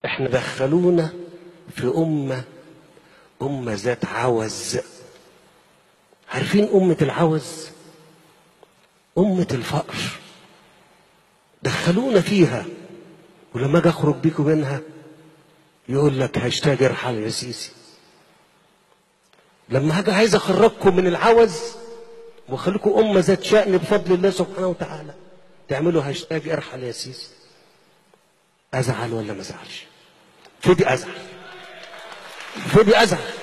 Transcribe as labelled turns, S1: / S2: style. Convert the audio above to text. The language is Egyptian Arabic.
S1: احنا دخلونا في أمة أمة ذات عوز عارفين أمة العوز أمة الفقر دخلونا فيها ولما اجي اخرج بيكم منها يقول لك هاشتاج ارحل يا سيسي لما هاجي عايز اخرجكم من العوز واخليكم امه ذات شأن بفضل الله سبحانه وتعالى تعملوا هاشتاج ارحل يا سيسي ازعل ولا ما ازعلش فدي ازعل فدي ازعل